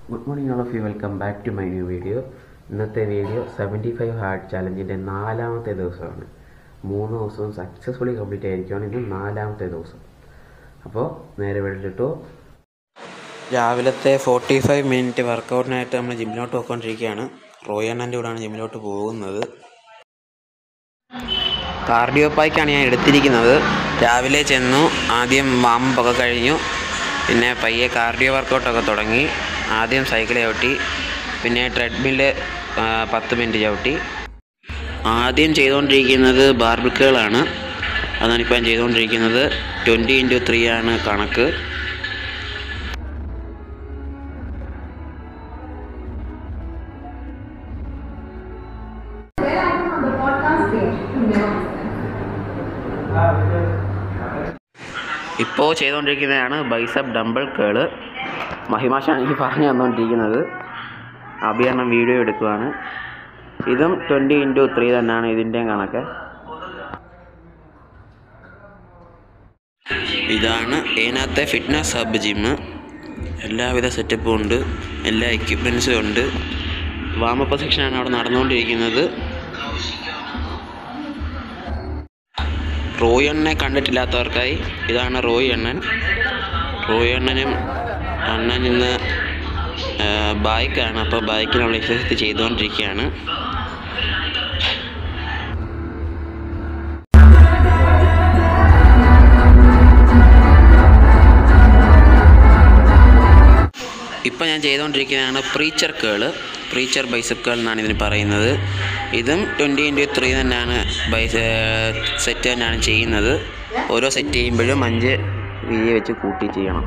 Good morning all of you welcome back to my new video ഇന്നത്തെ video seventy five hard ചലഞ്ചിൻ്റെ നാലാമത്തെ ദിവസമാണ് മൂന്ന് ദിവസവും സക്സസ്ഫുള്ളി കംപ്ലീറ്റ് ആയിരിക്കുകയാണ് ഇന്ന് നാലാമത്തെ ദിവസം അപ്പോൾ നേരെ വിളിച്ചിട്ടോ രാവിലത്തെ ഫോർട്ടി ഫൈവ് മിനിറ്റ് വർക്കൗട്ടിനായിട്ട് നമ്മൾ ജിമ്മിലോട്ട് പോയിക്കൊണ്ടിരിക്കുകയാണ് റോയ് അണ്ണൻ്റെ കൂടെയാണ് ജിമ്മിലോട്ട് പോകുന്നത് കാർഡിയോ പായ്ക്കാണ് ഞാൻ എടുത്തിരിക്കുന്നത് രാവിലെ ചെന്നു ആദ്യം വാമ്പൊക്കെ കഴിഞ്ഞു പിന്നെ പയ്യെ കാർഡിയോ വർക്കൗട്ടൊക്കെ തുടങ്ങി ആദ്യം സൈക്കിൾ ചവിട്ടി പിന്നെ ട്രെഡ്മില്ല് പത്ത് മിനിറ്റ് ചവിട്ടി ആദ്യം ചെയ്തുകൊണ്ടിരിക്കുന്നത് ബാർബിക്കുകളാണ് അതാണ് ഇപ്പം ഞാൻ ചെയ്തുകൊണ്ടിരിക്കുന്നത് ട്വൻറ്റി ഇൻറ്റു ത്രീ ആണ് കണക്ക് ഇപ്പോൾ ചെയ്തുകൊണ്ടിരിക്കുന്നതാണ് ബൈസപ്പ് ഡംബിൾ കേള് മഹിമാഷാണ് എനിക്ക് പറഞ്ഞു തന്നുകൊണ്ടിരിക്കുന്നത് അഭിയണ്ണം വീഡിയോ എടുക്കുകയാണ് ഇതും ട്വൻറ്റി ഇൻറ്റു ത്രീ തന്നെയാണ് ഇതിൻ്റെയും കണക്ക് ഇതാണ് ഇതിനകത്തെ ഫിറ്റ്നസ് ഹബ് ജിമ്മ് എല്ലാവിധ സെറ്റപ്പും ഉണ്ട് എല്ലാ എക്യുപ്മെൻസും ഉണ്ട് വാമപ്പ് സെക്ഷനാണ് അവിടെ നടന്നുകൊണ്ടിരിക്കുന്നത് റോയ് അണ്ണനെ കണ്ടിട്ടില്ലാത്തവർക്കായി ഇതാണ് റോയ് അണ്ണൻ റോയ് അണ്ണനും അണ്ണൻ ഇന്ന് ബൈക്കാണ് അപ്പോൾ ബൈക്കിനുള്ള എക്സസൈസ് ചെയ്തുകൊണ്ടിരിക്കുകയാണ് ഇപ്പം ഞാൻ ചെയ്തുകൊണ്ടിരിക്കുന്നതാണ് preacher curl preacher bicep curl എന്നാണ് ഇതിന് പറയുന്നത് ഇതും ട്വൻറ്റി ഇൻറ്റു ത്രീ തന്നെയാണ് ബൈസ് സെറ്റ് തന്നെയാണ് ചെയ്യുന്നത് ഓരോ സെറ്റ് ചെയ്യുമ്പോഴും അഞ്ച് വി വെച്ച് കൂട്ടി ചെയ്യണം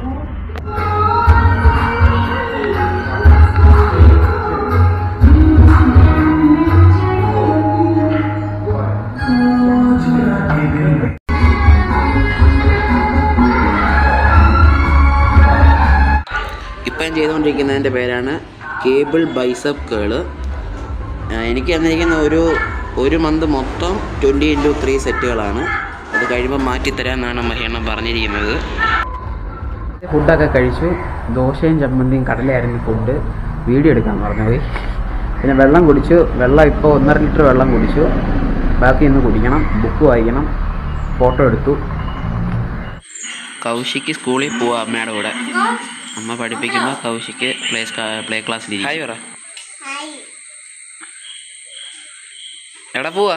ഇപ്പം ഞാൻ ചെയ്തുകൊണ്ടിരിക്കുന്നതിൻ്റെ പേരാണ് കേബിൾ ബൈസപ്പ് കേള് എനിക്ക് തന്നിരിക്കുന്ന ഒരു ഒരു മന്ത് മൊത്തം ട്വൻറ്റി ഇൻറ്റു ത്രീ സെറ്റുകളാണ് അത് കഴിയുമ്പോൾ മാറ്റിത്തരാമെന്നാണ് മഹിയണ്ണം പറഞ്ഞിരിക്കുന്നത് ഫുഡൊക്കെ കഴിച്ചു ദോശയും ചമ്മന്തിയും കടലയായിരുന്നു ഫുഡ് വീഡിയോ എടുക്കാൻ പറഞ്ഞത് പിന്നെ വെള്ളം കുടിച്ചു വെള്ളം ഇപ്പോൾ ഒന്നര ലിറ്റർ വെള്ളം കുടിച്ചു ബാക്കി ഇന്ന് കുടിക്കണം ബുക്ക് വായിക്കണം ഫോട്ടോ എടുത്തു കൗശിക്ക് സ്കൂളിൽ പോവാ അമ്മയുടെ കൂടെ അമ്മ പഠിപ്പിക്കുമ്പോൾ കൗശിക്ക് പ്ലേ പ്ലേ ക്ലാസ്സിൽ ഹായ് പറ എവിടെ പോവാ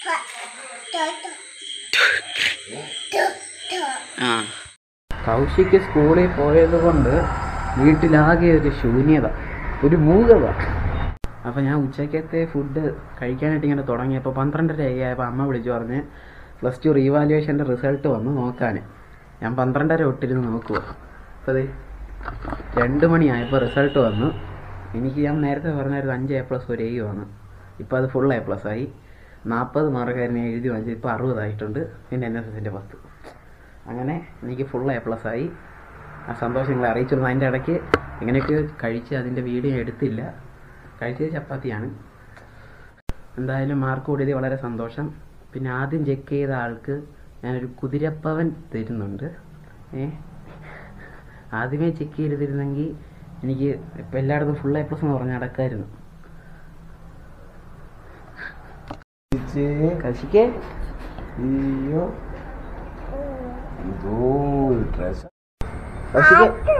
ആ കൗശിക്ക് സ്കൂളിൽ പോയത് കൊണ്ട് വീട്ടിലാകെ ഒരു ശൂന്യത ഒരു മൂകത അപ്പോൾ ഞാൻ ഉച്ചക്കത്തെ ഫുഡ് കഴിക്കാനായിട്ട് ഇങ്ങനെ തുടങ്ങിയപ്പോൾ പന്ത്രണ്ടര ആയപ്പോൾ അമ്മ വിളിച്ചു പറഞ്ഞ് പ്ലസ് ടു റീവാലുവേഷൻ്റെ റിസൾട്ട് വന്ന് നോക്കാൻ ഞാൻ പന്ത്രണ്ടര തൊട്ടിരുന്ന് നോക്കുക അപ്പോൾ അതെ രണ്ട് മണിയായപ്പോൾ റിസൾട്ട് വന്നു എനിക്ക് ഞാൻ നേരത്തെ പറഞ്ഞായിരുന്നു അഞ്ച് എ പ്ലസ് ഒരു എ വന്നു ഇപ്പോൾ അത് ഫുൾ എ പ്ലസ് ആയി നാൽപ്പത് മാർക്കായിരുന്നു ഞാൻ എഴുതി വാങ്ങിച്ചത് ഇപ്പോൾ അറുപതായിട്ടുണ്ട് പിന്നെ എൻ എസ് എസിൻ്റെ പത്ത് അങ്ങനെ എനിക്ക് ഫുൾ എ പ്ലസ് ആയി ആ സന്തോഷം നിങ്ങളെ അറിയിച്ചിരുന്നു അതിൻ്റെ ഇടയ്ക്ക് ഇങ്ങനെയൊക്കെ കഴിച്ച് അതിൻ്റെ വീഡിയോ എടുത്തില്ല കഴിച്ചത് ചപ്പാത്തിയാണ് എന്തായാലും മാർക്ക് കൂടിയത് വളരെ സന്തോഷം പിന്നെ ആദ്യം ചെക്ക് ചെയ്ത ആൾക്ക് ഞാനൊരു കുതിരപ്പവൻ തരുന്നുണ്ട് ഏ ആദ്യമേ ചെക്ക് ചെയ്തിരുന്നെങ്കിൽ എനിക്ക് ഇപ്പം എല്ലായിടത്തും ഫുൾ എ പ്ലസ് എന്ന് പറഞ്ഞ് നടക്കായിരുന്നു കശിക്കേ അയ്യോ ഇതോ ഡ്രസ് കശിക്കേ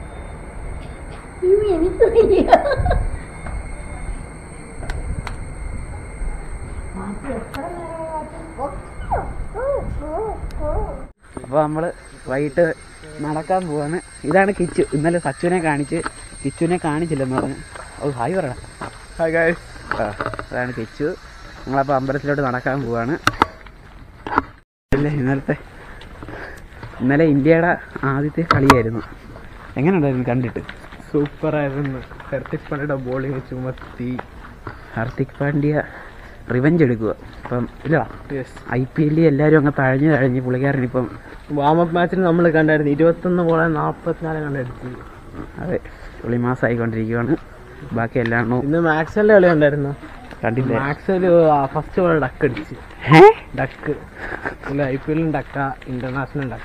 അപ്പോൾ നമ്മൾ വൈകിട്ട് നടക്കാൻ പോവാണ് ഇതാണ് കിച്ചു ഇന്നലെ സച്ചുവിനെ കാണിച്ച് കിച്ചുവിനെ കാണിച്ചില്ലെന്ന് പറഞ്ഞു ഓ ഹായ് പറയണം ഹായ് ഗൈസ് ആ അതാണ് കിച്ചു ഞങ്ങളപ്പോൾ അമ്പലത്തിലോട്ട് നടക്കാൻ പോവാണ് അല്ലേ ഇന്നലത്തെ ഇന്നലെ ഇന്ത്യയുടെ ആദ്യത്തെ കളിയായിരുന്നു എങ്ങനെ ഉണ്ടായിരുന്നു കണ്ടിട്ട് സൂപ്പർ ആയിരുന്നു ഹെർത്തിക് പാണ്ഡ്യയുടെ ബോളിംഗ് വെച്ച് മത്തി ഹാർദിക് പാണ്ഡ്യ റിവഞ്ച് എടുക്കുക ഇപ്പം ഇല്ല യെസ് ഐ പി എല്ലിൽ എല്ലാവരും അങ്ങ് തഴഞ്ഞ് തഴഞ്ഞ് പുള്ളിക്കാരൻ ഇപ്പം വാമപ്പ് മാച്ചിൽ നമ്മൾ കണ്ടായിരുന്നു ഇരുപത്തൊന്ന് ബോളെ നാൽപ്പത്തിനാല് കണ്ടെടുത്തു അതെ പുള്ളി മാസമായിക്കൊണ്ടിരിക്കുകയാണ് ബാക്കി എല്ലാം ഇന്ന് മാക്സലിന്റെ കളി കണ്ടായിരുന്നു കണ്ടില്ല മാക്സൽ ഫസ്റ്റ് ബോൾ ഡക്ക് അടിച്ച് ഏ ഡക്ക് ഐ പി എല്ലും ഡക്ക ഇന്റർനാഷണൽ ഡക്ക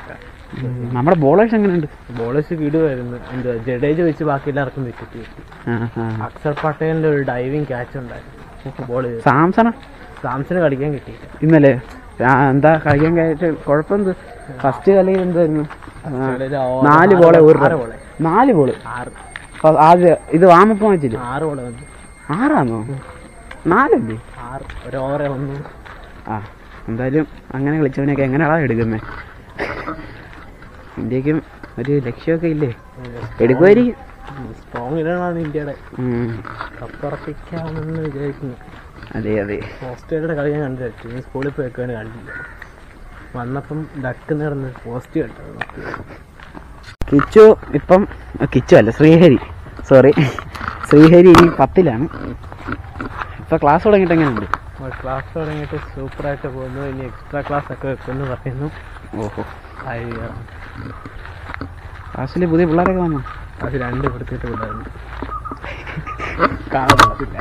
നമ്മുടെ ബോളേഴ്സ് എങ്ങനെയുണ്ട് ബോളേഴ്സ് കിടുവായിരുന്നു എന്താ ജഡേജ വെച്ച് ബാക്കി എല്ലാവർക്കും വിക്കറ്റ് കിട്ടി ആ, ആ. അക്ഷർ പട്ടേലിന്റെ ഒരു ഡൈവിങ് ക്യാച്ച് ഉണ്ടായിരുന്നു ബോൾ സാംസണ സാംസന് കളിക്കാൻ കിട്ടിയില്ല ഇന്നലെ ആ, എന്താ കളിക്കാൻ കഴിച്ചിട്ട് കുഴപ്പമെന്ത് ഫസ്റ്റ് കളിയിൽ എന്തായിരുന്നു ആ, ജഡേജ നാല് ബോളെ ഒരു ആറ് run. ബോളെ നാല് ബോള് ആറ് ഫ- ആദ്യ ഇത് വാമപ്പ് വെച്ചില്ല ആറ് ബോളെ വന്നു ആറാന്നോ നാലല്ലേ ആറ് ഒരു ഓവറെ വന്നു ആ എന്തായാലും അങ്ങനെ കളിച്ചവനെയൊക്കെ എങ്ങനെയാണോ എടുക്കുന്നത് ഇന്ത്യക്കും ഒരു ലക്ഷ്യമൊക്കെ ഇല്ലേ എടുക്കുമായിരിക്കും സ്ട്രോങ് ഇടണമാണ് ഇന്ത്യയുടെ ഉം. കപ്പുറപ്പിക്കാമെന്ന് വിചാരിക്കുന്നു അതെ അതെ ഓസ്ട്രേലിയയുടെ കളി ഞാൻ കണ്ടില്ല ടീം സ്കൂളിൽ പോയി വെക്കാണ് കണ്ടില്ല വന്നപ്പം ഡക്ക് നടന്ന് പോസ്റ്റ് കണ്ടത് കിച്ചു ഇപ്പം ആ, കിച്ചു അല്ല ശ്രീഹരി സോറി ശ്രീഹരി ഇനി പത്തിലാണ് ഇപ്പൊ ക്ലാസ് തുടങ്ങിയിട്ട് എങ്ങനെയുണ്ട് ക്ലാസ് തുടങ്ങിയിട്ട് സൂപ്പറായിട്ട് പോകുന്നു ഇനി എക്സ്ട്രാ ക്ലാസ് ഒക്കെ വെക്കുമെന്ന് പറയുന്നു ഓഹോ ആയി ക്ലാസ്സിൽ പുതിയ പിള്ളേരൊക്കെ വന്നു അത് രണ്ട് കൊടുത്തിട്ട് വിടായിരുന്നു കാണാൻ പറ്റില്ല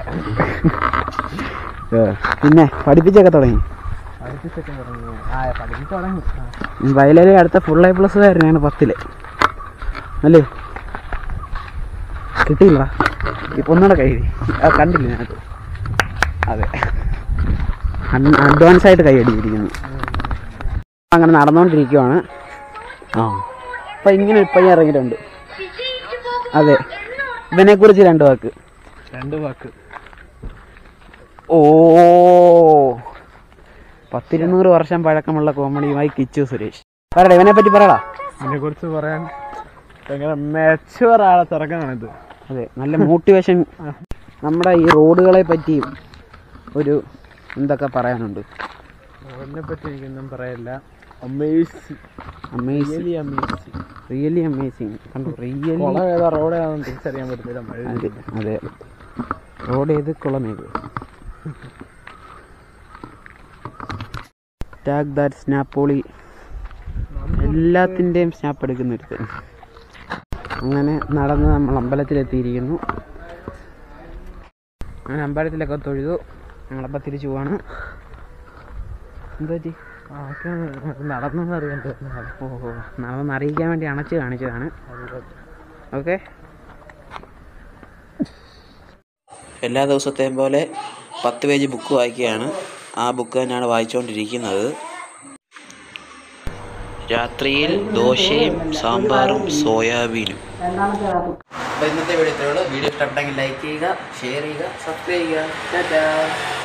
പിന്നെ പഠിപ്പിച്ചൊക്കെ തുടങ്ങി പഠിപ്പിച്ചൊക്കെ തുടങ്ങി ആ പഠിപ്പിച്ച് തുടങ്ങി ആ. വയലിലെ അടുത്ത ഫുൾ ഐ പ്ലസ് കാരനാണ് പത്തില് അല്ലേ കിട്ടിയില്ല ഇപ്പൊ ഒന്നുകൂടെ കൈ ആ കണ്ടില്ല ഞാൻ അതെ അഡ്വാൻസ് ആയിട്ട് കൈ അടിച്ചിരിക്കുന്നു അങ്ങനെ നടന്നുകൊണ്ടിരിക്കുവാണ് ആ അപ്പൊ ഇങ്ങനെ ഒരു പയ്യൻ ഇറങ്ങിയിട്ടുണ്ട് അതെ ഇവനെ കുറിച്ച് രണ്ട് വാക്ക് രണ്ട് വാക്ക് ഓ പത്തിരുന്നൂറ് വർഷം പഴക്കമുള്ള കോമഡിയുമായി കിച്ചു സുരേഷ് പറയടാ ഇവനെ പറ്റി പറയടാ അതിനെ കുറിച്ച് പറയാൻ ഭയങ്കര മെച്ചുവർ ആളെ തിറക്കമാണിത് അതെ നല്ല മോട്ടിവേഷൻ നമ്മുടെ ഈ റോഡുകളെ പറ്റിയും ഒരു എന്തൊക്കെ പറയാനുണ്ട് അതിനെ പറ്റി എനിക്കൊന്നും പറയില്ല amazing amazing really amazing really amazing കണ്ടു റിയലി കുളം ഏതാ റോഡ് ഏതാണെന്ന് തിരിച്ചറിയാൻ പറ്റത്തില്ല മഴ അതെ അതെ റോഡ് ഏത് കുളം ഏത് ടാഗ് ദാറ്റ് സ്നാപ്പോളി എല്ലാത്തിൻ്റെയും സ്നാപ്പ് എടുക്കുന്ന ഒരുത്തൻ അങ്ങനെ നടന്ന് നമ്മൾ അമ്പലത്തിലെത്തിയിരിക്കുന്നു അങ്ങനെ അമ്പലത്തിലൊക്കെ തൊഴുതു ഞങ്ങളപ്പോൾ തിരിച്ചു പോവാണ് എന്താ പറ്റി ആക്കെ നടന്നെന്ന് അറിയാൻ ഓഹോ നടന്ന് അറിയിക്കാൻ വേണ്ടി അണച്ച് കാണിച്ചതാണ് ഓക്കെ എല്ലാ ദിവസത്തെയും പോലെ പത്ത് പേജ് ബുക്ക് വായിക്കുകയാണ് ആ ബുക്ക് തന്നെയാണ് വായിച്ചുകൊണ്ടിരിക്കുന്നത് രാത്രിയിൽ ദോശയും സാമ്പാറും സോയാബീനും അപ്പോൾ ഇന്നത്തെ വീഡിയോ ഇത്രയേ ഉള്ളൂ വീഡിയോ ഇഷ്ടപ്പെട്ടെങ്കിൽ ലൈക്ക് ചെയ്യുക ഷെയർ ചെയ്യുക സബ്സ്ക്രൈബ് ചെയ്യുക ടാറ്റാ